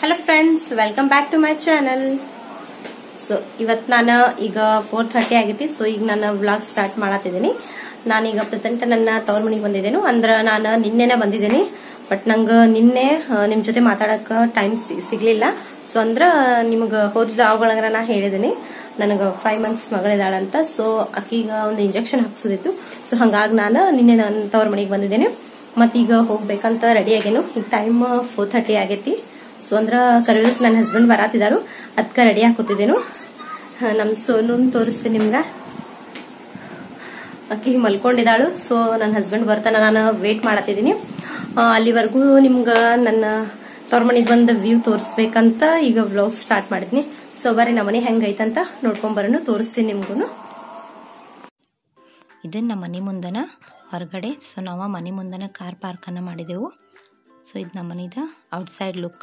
hello friends welcome back to my channel so ಇವತ್ತು ನಾನು ಈಗ ಫೋರ್ ಥರ್ಟಿ ಆಗೈತಿ ಸೊ ಈಗ ನಾನು ವ್ಲಾಗ್ ಸ್ಟಾರ್ಟ್ ಮಾಡತ್ತಿದ್ದೀನಿ ನಾನೀಗ ಪ್ರೆಸೆಂಟ್ ನನ್ನ ತವ್ರ ಮನೆಗೆ ಬಂದಿದ್ದೇನೆ ಅಂದ್ರೆ ನಾನು ನಿನ್ನೆನೆ ಬಂದಿದ್ದೀನಿ ಬಟ್ ನಂಗೆ ನಿನ್ನೆ ನಿಮ್ಮ ಜೊತೆ ಮಾತಾಡಕ್ಕೆ ಟೈಮ್ ಸಿಗ್ಲಿಲ್ಲ ಸೊ ಅಂದ್ರೆ ನಿಮ್ಗೆ ಹೋದ ವ್ಲಾಗ್ಗಳಾಗ ನಾ ಹೇಳಿದ್ದೀನಿ ನನಗೆ ಫೈವ್ ಮಂತ್ಸ್ ಮಗಳಿದಾಳಂತ ಸೊ ಅಕ್ಕಿಗ ಒಂದು ಇಂಜೆಕ್ಷನ್ ಹಾಕ್ಸೋದಿತ್ತು ಸೊ ಹಂಗಾಗಿ ನಾನು ನಿನ್ನೆ ನನ್ನ ತವ್ರ ಮನೆಗೆ ಬಂದಿದ್ದೇನೆ ಮತ್ತೀಗ ಹೋಗ್ಬೇಕಂತ ರೆಡಿ ಆಗೇನು ಈಗ ಟೈಮ್ ಫೋರ್ ಥರ್ಟಿ ಆಗೈತಿ ಸೊ ಅಂದ್ರ ಕರೆಯೋದಕ್ಕೆ ನನ್ನ ಹಸ್ಬೆಂಡ್ ಬರಾತಿದಾರು ಅದಕ್ಕೆ ರೆಡಿ ಹಾಕೋತಿದ್ದೇನು ನಮ್ಮ ಸೋನು ತೋರಿಸ್ತೀನಿ ನಿಮ್ಗೆ ಅಕ್ಕಿ ಮಲ್ಕೊಂಡಿದ್ದಾಳು ಸೊ ನನ್ನ ಹಸ್ಬೆಂಡ್ ಬರ್ತಾನ ನಾನು ವೇಟ್ ಮಾಡತ್ತಿದ್ದೀನಿ ಅಲ್ಲಿವರೆಗೂ ನಿಮ್ಗೆ ನನ್ನ ತವ್ರ ಮನೆಗೆ ಬಂದು ವ್ಯೂ ತೋರಿಸ್ಬೇಕಂತ ಈಗ ವ್ಲಾಗ್ ಸ್ಟಾರ್ಟ್ ಮಾಡಿದ್ನಿ ಸೊ ಬರೀ ನಮ್ಮ ಮನೆ ಹೆಂಗೈತಂತ ನೋಡ್ಕೊಂಬರೋನು ತೋರಿಸ್ತೀನಿ ನಿಮ್ಗೂ ಇದನ್ನ ನಮ್ಮ ಮನೆ ಮುಂದನ ಹೊರಗಡೆ ಸೊ ನಾವು ಮನೆ ಮುಂದನ ಕಾರ್ ಪಾರ್ಕನ್ನು ಮಾಡಿದೆವು ಸೊ ಇದು ನಮ್ಮ ಮನೆದ ಔಟ್ಸೈಡ್ ಲುಕ್ಕ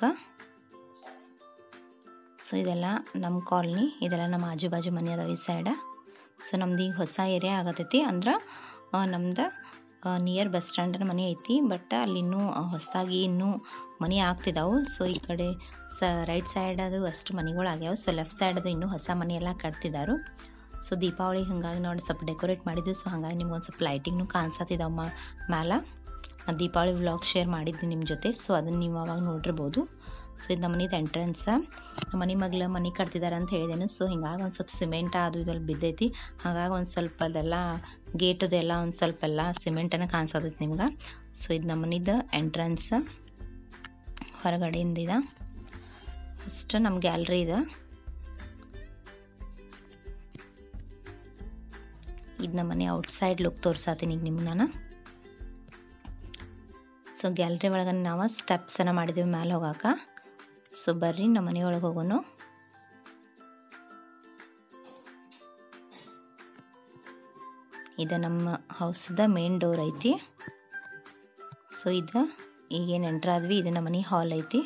ಸೊ ಇದೆಲ್ಲ ನಮ್ಮ ಕಾಲನಿ ಇದೆಲ್ಲ ನಮ್ಮ ಆಜು ಬಾಜು ಮನೆ ಅದಾವ ಈ ಸೈಡ ಸೊ ನಮ್ದು ಈಗ ಹೊಸ ಏರಿಯಾ ಆಗತೈತಿ ಅಂದ್ರೆ ನಮ್ದು ನಿಯರ್ ಬಸ್ ಸ್ಟ್ಯಾಂಡನ ಮನೆ ಐತಿ ಬಟ್ ಅಲ್ಲಿ ಇನ್ನೂ ಹೊಸದಾಗಿ ಇನ್ನೂ ಮನೆ ಆಗ್ತಿದಾವು ಸೊ ಈ ಕಡೆ ಸ ರೈಟ್ ಸೈಡ್ ಅದು ಅಷ್ಟು ಮನೆಗಳು ಆಗ್ಯಾವ ಸೊ ಲೆಫ್ಟ್ ಸೈಡ್ ಅದು ಇನ್ನೂ ಹೊಸ ಮನೆ ಎಲ್ಲ ಕಟ್ತಿದಾರು ಸೊ ದೀಪಾವಳಿ ಹಾಗಾಗಿ ನೋಡಿ ಸ್ವಲ್ಪ ಡೆಕೋರೇಟ್ ಮಾಡಿದ್ವಿ ಸೊ ಹಾಗಾಗಿ ನಿಮ್ಗೆ ಒಂದು ಸ್ವಲ್ಪ ಲೈಟಿಂಗ್ನು ಕಾಣಿಸತ್ತಿದ್ದಾವ ಮ ಮ್ಯಾಲ ದೀಪಾವಳಿ ವ್ಲಾಗ್ ಶೇರ್ ಮಾಡಿದ್ವಿ ನಿಮ್ಮ ಜೊತೆ ಸೊ ಅದನ್ನು ನೀವು ಅವಾಗ ನೋಡಿರ್ಬೋದು ಸೊ ಇದು ನಮ್ಮ ಮನೆದು ಎಂಟ್ರೆನ್ಸ ನಮ್ಮ ಮನೆ ಮಗ್ಲ ಮನೆ ಕಟ್ತಿದ್ದಾರೆ ಅಂತ ಹೇಳಿದೇನು ಸೊ ಹಿಂಗಾಗಿ ಒಂದು ಸ್ವಲ್ಪ ಸಿಮೆಂಟ್ ಅದು ಇದೆಲ್ಲ ಬಿದ್ದೈತಿ ಹಾಗಾಗಿ ಒಂದು ಸ್ವಲ್ಪ ಅದೆಲ್ಲ ಗೇಟದೆಲ್ಲ ಒಂದು ಸ್ವಲ್ಪ ಎಲ್ಲ ಸಿಮೆಂಟನ್ನು ಕಾಣಿಸತೈತಿ ನಿಮ್ಗೆ ಸೊ ಇದು ನಮ್ಮ ಮನೆದು ಎಂಟ್ರೆನ್ಸ್ ಹೊರಗಡೆಯಿಂದ ಇದೆ ಫಸ್ಟ್ ನಮ್ಮ ಗ್ಯಾಲ್ರಿ ಇದೆ ಇದು ನಮ್ಮ ಮನೆ ಔಟ್ಸೈಡ್ ಲುಕ್ ತೋರ್ಸಾತೀನಿ ಈಗ ನಿಮ್ಗೆ ನಾನು ಸೊ ಗ್ಯಾಲ್ರಿ ಒಳಗೆ ನಾವು ಸ್ಟೆಪ್ಸನ್ನು ಮಾಡಿದ್ದೀವಿ ಮ್ಯಾಲೆ ಹೋಗಾಕ ಸೊ ಬರ್ರಿ ನಮ್ಮ ಮನೆಯೊಳಗೆ ಹೋಗೋನು ಇದು ನಮ್ಮ ಹೌಸ್ದ ಮೇನ್ ಡೋರ್ ಐತಿ ಸೊ ಇದು ಈಗೇನು ಎಂಟ್ರ್ ಆದ್ವಿ ಇದು ನಮ್ಮ ಮನೆ ಹಾಲ್ ಐತಿ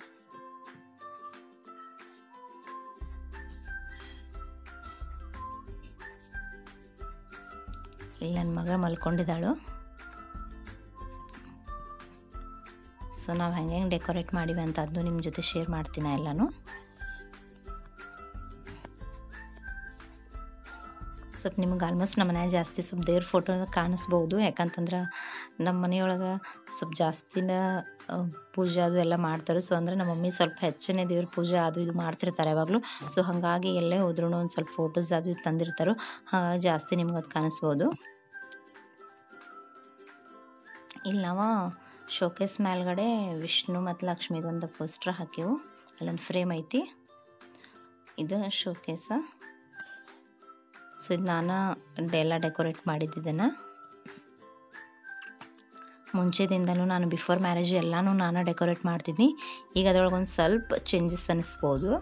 ಇಲ್ಲಿ ನನ್ನ ಮಗಳು ಮಲ್ಕೊಂಡಿದ್ದಾಳು ಸೊ ನಾವು ಹೆಂಗೆ ಹೆಂಗೆ ಡೆಕೋರೇಟ್ ಮಾಡಿವಿ ಅಂತ ಅದನ್ನು ನಿಮ್ಮ ಜೊತೆ ಶೇರ್ ಮಾಡ್ತೀನಿ ಎಲ್ಲನೂ ಸ್ವಲ್ಪ ನಿಮ್ಗೆ ಆಲ್ಮೋಸ್ಟ್ ನಮ್ಮ ಮನೆ ಜಾಸ್ತಿ ಸ್ವಲ್ಪ ದೇವ್ರ ಫೋಟೋ ಕಾಣಿಸ್ಬೋದು ಯಾಕಂತಂದ್ರೆ ನಮ್ಮ ಮನೆಯೊಳಗೆ ಸ್ವಲ್ಪ ಜಾಸ್ತಿನ ಪೂಜೆ ಅದು ಎಲ್ಲ ಮಾಡ್ತಾರೆ ಸೊ ಅಂದರೆ ನಮ್ಮ ಮಮ್ಮಿ ಸ್ವಲ್ಪ ಹೆಚ್ಚನೇ ದೇವ್ರ ಪೂಜೆ ಅದು ಇದು ಮಾಡ್ತಿರ್ತಾರೆ ಯಾವಾಗಲೂ ಸೊ ಹಾಗಾಗಿ ಎಲ್ಲೇ ಹೋದ್ರೂ ಒಂದು ಸ್ವಲ್ಪ ಫೋಟೋಸ್ ಅದು ಇದು ತಂದಿರ್ತಾರೋ ಹಾಗಾಗಿ ಜಾಸ್ತಿ ನಿಮ್ಗೆ ಅದು ಕಾಣಿಸ್ಬೋದು ಇಲ್ಲಿ ನಾವು ಶೋಕೇಸ್ ಮೇಲ್ಗಡೆ ವಿಷ್ಣು ಮತ್ತು ಲಕ್ಷ್ಮಿದೊಂದು ಪೋಸ್ಟ್ರ್ ಹಾಕಿವು ಅಲ್ಲೊಂದು ಫ್ರೇಮ್ ಐತಿ ಇದು ಶೋಕೇಸ ಸೊ ಇದು ನಾನು ಎಲ್ಲ ಡೆಕೋರೇಟ್ ಮಾಡಿದ್ದಿದ್ದನ್ನು ಮುಂಚೆದಿಂದಲೂ ನಾನು ಬಿಫೋರ್ ಮ್ಯಾರೇಜ್ ಎಲ್ಲನೂ ನಾನು ಡೆಕೋರೇಟ್ ಮಾಡ್ತಿದ್ನಿ ಈಗ ಅದರೊಳಗೆ ಒಂದು ಸ್ವಲ್ಪ ಚೇಂಜಸ್ ಅನ್ನಿಸ್ಬೋದು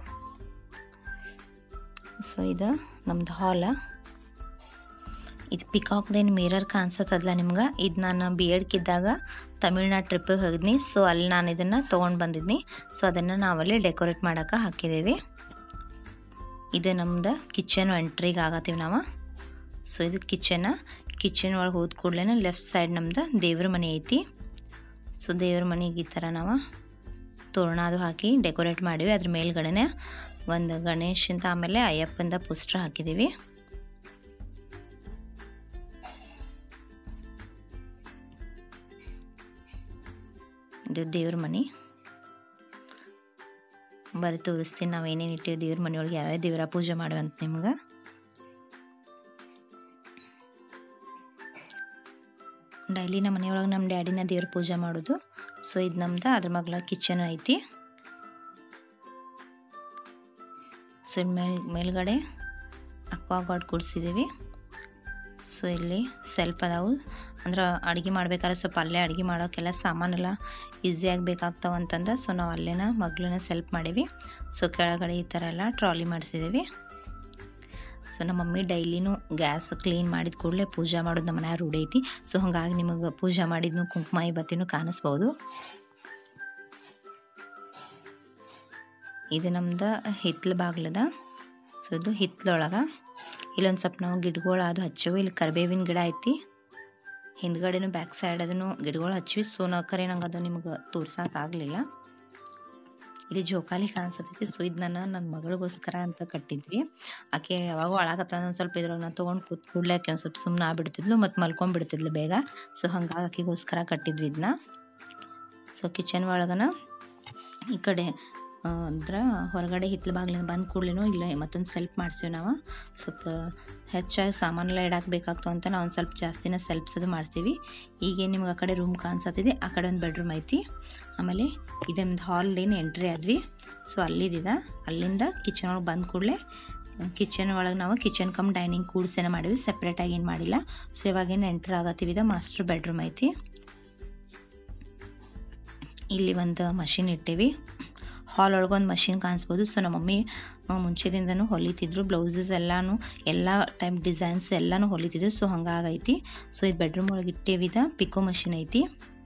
ಸೊ ಇದು ನಮ್ಮದು ಹಾಲ ಇದು ಪಿಕಾಕ್ದೇನು ಮಿರರ್ ಕಾಣಿಸತ್ತಲ್ಲ ನಿಮ್ಗೆ ಇದು ನಾನು ಬಿ ಎಡ್ಕಿದ್ದಾಗ ತಮಿಳ್ನಾಡು ಟ್ರಿಪ್ಪಿಗೆ ಹೋಗಿದ್ನಿ ಸೊ ಅಲ್ಲಿ ನಾನು ಇದನ್ನು ತೊಗೊಂಡು ಬಂದಿದ್ನಿ ಸೊ ಅದನ್ನು ನಾವಲ್ಲಿ ಡೆಕೋರೇಟ್ ಮಾಡೋಕೆ ಹಾಕಿದ್ದೀವಿ ಇದು ನಮ್ದು ಕಿಚನ್ ಎಂಟ್ರಿಗೆ ಆಗತ್ತೀವಿ ನಾವು ಸೊ ಇದು ಕಿಚನ ಕಿಚನ್ ಒಳಗೆ ಹೋದ ಕೂಡಲೇ ಲೆಫ್ಟ್ ಸೈಡ್ ನಮ್ದು ದೇವ್ರ ಮನೆ ಐತಿ ಸೊ ದೇವ್ರ ಮನೆಗೆ ಈ ಥರ ನಾವು ತೋರಣ ಅದು ಹಾಕಿ ಡೆಕೋರೇಟ್ ಮಾಡಿವಿ ಅದ್ರ ಮೇಲ್ಗಡೆನೆ ಒಂದು ಗಣೇಶ್ ಅಂತ ಆಮೇಲೆ ಅಯ್ಯಪ್ಪಂದ ಪೋಸ್ಟರ್ ಹಾಕಿದ್ದೀವಿ ಇದು ದೇವ್ರ ಮನೆ ಬರೀ ತೋರಿಸ್ತೀನಿ ನಾವು ಏನೇನು ಇಟ್ಟಿವಿ ದೇವ್ರ ಮನೆಯೊಳಗೆ ಯಾವ್ಯಾವ ದೇವರ ಪೂಜೆ ಮಾಡುವಂತ ನಿಮ್ಗೆ ಡೈಲಿ ನಮ್ಮ ಮನೆಯೊಳಗೆ ನಮ್ಮ ಡ್ಯಾಡಿನ ದೇವ್ರ ಪೂಜೆ ಮಾಡೋದು ಸೊ ಇದು ನಮ್ದು ಅದ್ರ ಮಗ್ಲ ಕಿಚನ್ ಐತಿ ಸೊ ಮೇಲ್ ಮೇಲ್ಗಡೆ ಅಕ್ವಾ ಗಾಡ್ ಕೂಡಿಸಿದ್ದೀವಿ ಸೊ ಇಲ್ಲಿ ಸೆಲ್ಫ್ ಅದಾವು ಅಂದ್ರೆ ಅಡುಗೆ ಮಾಡ್ಬೇಕಾದ್ರೆ ಸ್ವಲ್ಪ ಅಲ್ಲೇ ಅಡುಗೆ ಮಾಡೋಕ್ಕೆಲ್ಲ ಸಾಮಾನೆಲ್ಲ ಈಸಿಯಾಗಿ ಬೇಕಾಗ್ತಾವ ಅಂತಂದು ಸೊ ನಾವು ಅಲ್ಲೇನ ಮಗ್ಳನ್ನ ಸೆಲ್ಫ್ ಮಾಡೀವಿ ಸೊ ಕೆಳಗಡೆ ಈ ಥರ ಎಲ್ಲ ಟ್ರಾಲಿ ಮಾಡಿಸಿದ್ದೀವಿ ಸೊ ನಮ್ಮ ಮಮ್ಮಿ ಡೈಲಿನೂ ಗ್ಯಾಸ್ ಕ್ಲೀನ್ ಮಾಡಿದ ಕೂಡಲೇ ಪೂಜೆ ಮಾಡೋದು ನಮ್ಮ ಮನೆ ರೂಢಿ ಐತಿ ಸೊ ಹಾಗಾಗಿ ನಿಮಗೆ ಪೂಜೆ ಮಾಡಿದ್ನು ಕುಂಕುಮ ಬತ್ತಿನೂ ಕಾಣಿಸ್ಬೋದು ಇದು ನಮ್ದು ಹಿತ್ಲು ಬಾಗ್ಲದ ಸೊ ಇದು ಹಿತ್ಲೊಳಗೆ ಇಲ್ಲೊಂದು ಸ್ವಲ್ಪ ನಾವು ಗಿಡಗಳು ಅದು ಹಚ್ಚವು ಇಲ್ಲಿ ಕರಿಬೇವಿನ ಗಿಡ ಐತಿ ಹಿಂದ್ಗಡೆನೂ ಬ್ಯಾಕ್ ಸೈಡ್ ಅದನ್ನು ಗಿಡಗಳು ಹಚ್ಚಿವಿ ಸೊ ನಾ ಕರೆ ನಂಗೆ ಅದು ನಿಮ್ಗೆ ತೋರ್ಸೋಕ್ಕಾಗಲಿಲ್ಲ ಇಲ್ಲಿ ಜೋಕಾಲಿ ಕಾಣಿಸ್ತೈತಿ ಸೊ ಇದು ನಾನು ನನ್ನ ಮಗಳಿಗೋಸ್ಕರ ಅಂತ ಕಟ್ಟಿದ್ವಿ ಆಕೆ ಯಾವಾಗ ಒಳಗತ್ತ ಒಂದು ಸ್ವಲ್ಪ ಇದ್ರೊಳಗೆ ನಾನು ತೊಗೊಂಡು ಕೂತ್ ಕೂಡಲೇ ಆಕೆ ಒಂದು ಸ್ವಲ್ಪ ಸುಮ್ಮನೆ ಆಗ್ಬಿಡ್ತಿದ್ಲು ಮತ್ತು ಮಲ್ಕೊಂಡ್ಬಿಡ್ತಿದ್ಲು ಬೇಗ ಸೊ ಹಂಗಾಗಿ ಆಕೆಗೋಸ್ಕರ ಕಟ್ಟಿದ್ವಿ ಇದನ್ನ ಸೊ ಕಿಚನ್ ಒಳಗನ ಈ ಕಡೆ ಅಂದ್ರೆ ಹೊರಗಡೆ ಹಿತ್ತಲ ಬಾಗಿಲಿಂದ ಬಂದ ಕೂಡಲೇ ಇಲ್ಲ ಮತ್ತೊಂದು ಸೆಲ್ಫ್ ಮಾಡ್ಸೀವಿ ನಾವು ಸ್ವಲ್ಪ ಹೆಚ್ಚಾಗಿ ಸಾಮಾನೆಲ್ಲ ಇಡಕ್ಕೆ ಬೇಕಾಗ್ತಾವ ಅಂತ ನಾವು ಒಂದು ಸ್ವಲ್ಪ ಜಾಸ್ತಿನ ಸೆಲ್ಫ್ಸ್ ಅದು ಮಾಡ್ತೀವಿ ಈಗ ನಿಮ್ಗೆ ಆ ಕಡೆ ರೂಮ್ ಕಾಣಿಸತ್ತಿದೆ ಆ ಕಡೆ ಒಂದು ಬೆಡ್ರೂಮ್ ಐತಿ ಆಮೇಲೆ ಇದೊಂದು ಹಾಲ್ದೇನು ಎಂಟ್ರಿ ಆದ್ವಿ ಸೊ ಅಲ್ಲಿದ್ದಿದ ಅಲ್ಲಿಂದ ಕಿಚನ್ ಒಳಗೆ ಬಂದ ಕೂಡಲೇ ಕಿಚನ್ ಒಳಗೆ ನಾವು ಕಿಚನ್ ಕಮ್ ಡೈನಿಂಗ್ ಕೂಡ್ಸೇನ ಮಾಡಿವಿ ಸಪ್ರೇಟಾಗಿ ಏನು ಮಾಡಿಲ್ಲ ಸೊ ಇವಾಗೇನು ಎಂಟ್ರ್ ಆಗತ್ತೀವಿ ಇದು ಮಾಸ್ಟರ್ ಬೆಡ್ರೂಮ್ ಐತಿ ಇಲ್ಲಿ ಒಂದು ಮಷಿನ್ ಇಟ್ಟೇವಿ ಹಾಲ್ ಒಳಗೆ ಒಂದು ಮಷಿನ್ ಕಾಣಿಸ್ಬೋದು ಸೊ ನಮ್ಮ ಮಮ್ಮಿ ಮುಂಚೆದಿಂದನೂ ಹೊಲಿತಿದ್ರು ಬ್ಲೌಸಸ್ ಎಲ್ಲಾನು ಎಲ್ಲ ಟೈಪ್ ಡಿಸೈನ್ಸ್ ಎಲ್ಲಾನು ಹೊಲಿತಿದ್ರು ಸೊ ಹಂಗಾಗೈತಿ ಸೊ ಇದು ಬೆಡ್ರೂಮ್ ಒಳಗೆ ಇಟ್ಟೇವಿದ ಪಿಕೋ ಮಷಿನ್ ಐತಿ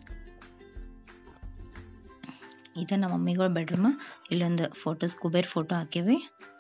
ಇದು ನಮ್ಮ ಮಮ್ಮಿಗಳ ಬೆಡ್ರೂಮ್ ಇಲ್ಲೊಂದು ಫೋಟೋಸ್ ಕುಬೇರ್ ಫೋಟೋ ಹಾಕೇವಿ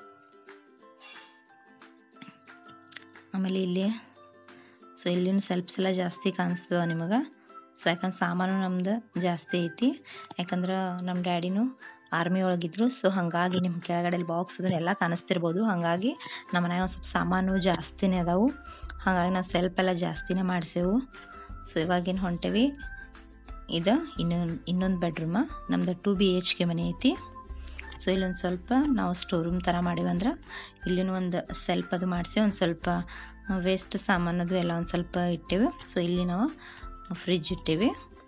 ಆಮೇಲೆ ಇಲ್ಲಿ ಸೊ ಇಲ್ಲಿನ ಸೆಲ್ಫ್ಸ್ ಎಲ್ಲ ಜಾಸ್ತಿ ಕಾಣಿಸ್ತದ ನಿಮಗೆ ಸೊ ಯಾಕಂದ್ರೆ ಸಾಮಾನು ನಮ್ದು ಜಾಸ್ತಿ ಐತಿ ಯಾಕಂದ್ರೆ ನಮ್ಮ ಡ್ಯಾಡಿನೂ ಆರ್ಮಿ ಒಳಗಿದ್ರು ಸೊ ಹಾಗಾಗಿ ನಿಮ್ಮ ಕೆಳಗಡೆ ಬಾಕ್ಸ್ ಅದನ್ನೆಲ್ಲ ಕಾಣಿಸ್ತಿರ್ಬೋದು ಹಾಗಾಗಿ ನಮ್ಮ ಮನ್ಯಾಗ ಒಂದು ಸ್ವಲ್ಪ ಸಾಮಾನು ಜಾಸ್ತಿನೇ ಅದಾವು ಹಾಗಾಗಿ ನಾವು ಸೆಲ್ಫ್ ಎಲ್ಲ ಜಾಸ್ತಿನೇ ಮಾಡಿಸೇವು ಸೊ ಇವಾಗೇನು ಹೊಂಟೇವಿ ಇದು ಇನ್ನೊಂದು ಇನ್ನೊಂದು ಬೆಡ್ರೂಮ ನಮ್ದು ಟು ಬಿ ಎಚ್ ಕೆ ಮನೆ ಐತಿ ಸೊ ಇಲ್ಲೊಂದು ಸ್ವಲ್ಪ ನಾವು ಸ್ಟೋರ್ ರೂಮ್ ಥರ ಮಾಡೀವಿ ಅಂದ್ರೆ ಇಲ್ಲಿನೂ ಒಂದು ಸೆಲ್ಫ್ ಅದು ಮಾಡಿಸಿ ಒಂದು ಸ್ವಲ್ಪ ವೇಸ್ಟ್ ಸಾಮಾನದು ಎಲ್ಲ ಒಂದು ಸ್ವಲ್ಪ ಇಟ್ಟೇವೆ ಸೊ ಇಲ್ಲಿ ನಾವು ಫ್ರಿಜ್ ಇಟ್ಟೇವಿ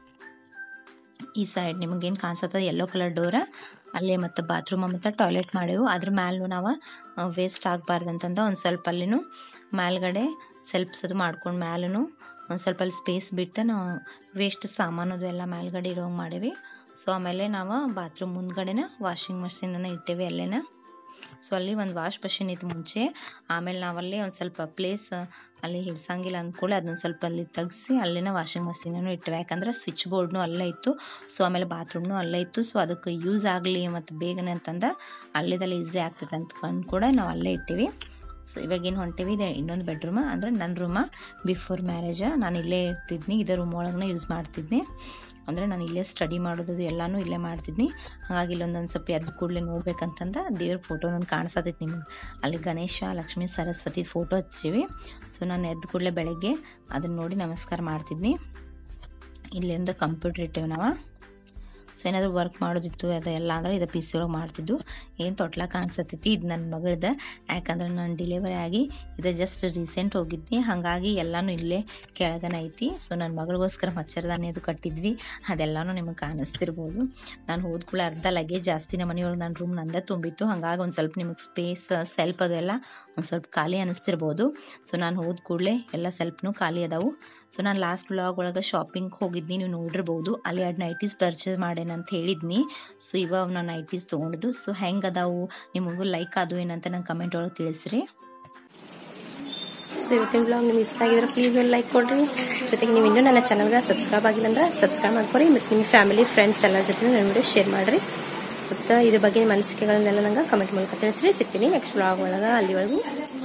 ಈ ಸೈಡ್ ನಿಮಗೇನು ಕಾಣಿಸ್ತದ ಯೆಲ್ಲೋ ಕಲರ್ ಡೋರ ಅಲ್ಲೇ ಮತ್ತು ಬಾತ್ರೂಮ್ ಮತ್ತು ಟಾಯ್ಲೆಟ್ ಮಾಡೇವು ಅದ್ರ ಮ್ಯಾಲೂ ನಾವು ವೇಸ್ಟ್ ಆಗಬಾರ್ದು ಅಂತಂದ ಒಂದು ಸ್ವಲ್ಪ ಅಲ್ಲಿನೂ ಮೇಲ್ಗಡೆ ಸೆಲ್ಫ್ಸ್ ಅದು ಮಾಡ್ಕೊಂಡು ಮ್ಯಾಲೂ ಒಂದು ಸ್ವಲ್ಪ ಅಲ್ಲಿ ಸ್ಪೇಸ್ ಬಿಟ್ಟು ನಾವು ವೇಸ್ಟ್ ಸಾಮಾನದು ಎಲ್ಲ ಮೇಲ್ಗಡೆ ಇರೋಂಗೆ ಮಾಡೇವಿ ಸೊ ಆಮೇಲೆ ನಾವು ಬಾತ್ರೂಮ್ ಮುಂದ್ಗಡೆನ ವಾಷಿಂಗ್ ಮಷಿನನ್ನು ಇಟ್ಟೇವಿ ಅಲ್ಲೇನ ಸೊ ಅಲ್ಲಿ ಒಂದು ವಾಶ್ ಮಷಿನ್ ಇತ್ತು ಮುಂಚೆ ಆಮೇಲೆ ನಾವಲ್ಲಿ ಒಂದು ಸ್ವಲ್ಪ ಪ್ಲೇಸ್ ಅಲ್ಲಿ ಹಿಡ್ಸಂಗಿಲ್ಲ ಅಂದ್ಕೊಳ್ಳಿ ಅದನ್ನ ಸ್ವಲ್ಪ ಅಲ್ಲಿ ತೆಗ್ಸಿ ಅಲ್ಲಿನ ವಾಷಿಂಗ್ ಮಷೀನನ್ನು ಇಟ್ಟವೆ ಯಾಕಂದ್ರೆ ಸ್ವಿಚ್ ಬೋರ್ಡ್ನು ಅಲ್ಲೇ ಇತ್ತು ಸೊ ಆಮೇಲೆ ಬಾತ್ರೂಮ್ನು ಅಲ್ಲೇ ಇತ್ತು ಸೊ ಅದಕ್ಕೆ ಯೂಸ್ ಆಗಲಿ ಮತ್ತು ಬೇಗನೆ ಅಂತಂದ ಅಲ್ಲಿದಲ್ಲಿ ಈಸಿ ಆಗ್ತದೆ ಅಂತ ಕೂಡ ನಾವು ಅಲ್ಲೇ ಇಟ್ಟಿವಿ ಸೊ ಇವಾಗೇನು ಹೊಂಟೇವಿ ಇದೆ ಇನ್ನೊಂದು ಬೆಡ್ರೂಮ ಅಂದರೆ ನನ್ನ ರೂಮ ಬಿಫೋರ್ ಮ್ಯಾರೇಜ ನಾನು ಇಲ್ಲೇ ಇರ್ತಿದ್ನಿ ಇದೇ ರೂಮ್ ಒಳಗೆ ಯೂಸ್ ಮಾಡ್ತಿದ್ನಿ ಅಂದರೆ ನಾನು ಇಲ್ಲೇ ಸ್ಟಡಿ ಮಾಡೋದು ಎಲ್ಲನೂ ಇಲ್ಲೇ ಮಾಡ್ತಿದ್ನಿ ಹಾಗಾಗಿ ಇಲ್ಲೊಂದೊಂದು ಸ್ವಲ್ಪ ಎದ್ದು ಕೂಡಲೇ ನೋಡ್ಬೇಕಂತಂದ ದೇವ್ರ ಫೋಟೋ ಒಂದು ಕಾಣಿಸತೈತಿ ನಿಮಗೆ ಅಲ್ಲಿ ಗಣೇಶ ಲಕ್ಷ್ಮೀ ಸರಸ್ವತಿ ಫೋಟೋ ಹಚ್ಚಿವಿ ಸೊ ನಾನು ಎದ್ದು ಕೂಡಲೇ ಬೆಳಗ್ಗೆ ಅದನ್ನು ನೋಡಿ ನಮಸ್ಕಾರ ಮಾಡ್ತಿದ್ನಿ ಇಲ್ಲಿಂದ ಕಂಪ್ಯೂಟರ್ ಇಟ್ಟೇವೆ ನಾವು ಸೊ ಏನಾದರೂ ವರ್ಕ್ ಮಾಡೋದಿತ್ತು ಅದೆಲ್ಲ ಅಂದ್ರೆ ಇದು ಪಿ ಸಿ ಒಳಗೆ ಮಾಡ್ತಿದ್ದು ಏನು ತೊಟ್ಲ ಕಾಣಿಸ್ತೈತಿ ಇದು ನನ್ನ ಮಗಳದ ಯಾಕಂದ್ರೆ ನಾನು ಡಿಲಿವರಿ ಆಗಿ ಇದು ಜಸ್ಟ್ ರೀಸೆಂಟ್ ಹೋಗಿದ್ನಿ ಹಾಗಾಗಿ ಎಲ್ಲನೂ ಇಲ್ಲೇ ಕೆಳಗನ ಐತಿ ಸೊ ನನ್ನ ಮಗಳಿಗೋಸ್ಕರ ಮಚ್ಚರದಾನಿ ಅದು ಕಟ್ಟಿದ್ವಿ ಅದೆಲ್ಲನೂ ನಿಮಗೆ ಕಾಣಿಸ್ತಿರ್ಬೋದು ನಾನು ಹೋದ್ಕೂಳೆ ಅರ್ಧ ಲಗೇಜ್ ಜಾಸ್ತಿ ನಮ್ಮ ಮನೆಯೊಳಗೆ ನನ್ನ ರೂಮ್ ನಂದೇ ತುಂಬಿತ್ತು ಹಾಗಾಗಿ ಒಂದು ಸ್ವಲ್ಪ ನಿಮಗೆ ಸ್ಪೇಸ್ ಸೆಲ್ಫ್ ಅದು ಎಲ್ಲ ಒಂದು ಸ್ವಲ್ಪ ಖಾಲಿ ಅನ್ನಿಸ್ತಿರ್ಬೋದು ಸೊ ನಾನು ಹೋದ ಕೂಡಲೇ ಎಲ್ಲ ಸೆಲ್ಫ್ನು ಖಾಲಿ ಅದಾವು ಸೊ ನಾನು ಲಾಸ್ಟ್ ಬ್ಲಾಗ್ ಒಳಗೆ ಶಾಪಿಂಗ್ ಹೋಗಿದ್ನಿ ನೀವು ನೋಡಿರ್ಬೋದು ಅಲ್ಲಿ ಎರಡು ನೈಟೀಸ್ ಪರ್ಚೇಸ್ ಮಾಡೇನಂತ ಹೇಳಿದ್ನಿ ಸೊ ಇವಾಗ ನಾನು ನೈಟೀಸ್ ತೊಗೊಂಡಿದ್ದು ಸೊ ಹೆಂಗೆ ಅದಾವು ನಿಮಗೂ ಲೈಕ್ ಅದು ಏನಂತ ನಂಗೆ ಕಮೆಂಟ್ ಒಳಗೆ ತಿಳಿಸ್ರಿ ಸೊ ಇವತ್ತಿನ ಬ್ಲಾಗ್ ನಿಮ್ಗೆ ಇಷ್ಟ ಆಗಿದ್ರೆ ಪ್ಲೀಸ್ ಒಂದು ಲೈಕ್ ಕೊಡ್ರಿ ಜೊತೆಗೆ ನೀವು ಇನ್ನೂ ನನ್ನ ಚಾನಲ್ಗೆ ಸಬ್ಸ್ಕ್ರೈಬ್ ಆಗಿಲ್ಲ ಅಂದ್ರೆ ಸಬ್ಸ್ಕ್ರೈಬ್ ಮಾಡ್ಕೊರಿ ಮತ್ತು ನಿಮ್ಮ ಫ್ಯಾಮಿಲಿ ಫ್ರೆಂಡ್ಸ್ ಎಲ್ಲರ ಜೊತೆ ನನ್ನ ವಿಡಿಯೋ ಶೇರ್ ಮಾಡಿರಿ ಮತ್ತು ಇದ್ರ ಬಗ್ಗೆ ನಿಮ್ಮ ಅನಿಸಿಕೆಗಳನ್ನೆಲ್ಲ ನಂಗೆ ಕಮೆಂಟ್ ಮೂಲಕ ತಿಳಿಸ್ರಿ ಸಿಗ್ತೀನಿ ನೆಕ್ಸ್ಟ್ ಬ್ಲಾಗ್ ಒಳಗೆ ಅಲ್ಲಿವರೆಗೂ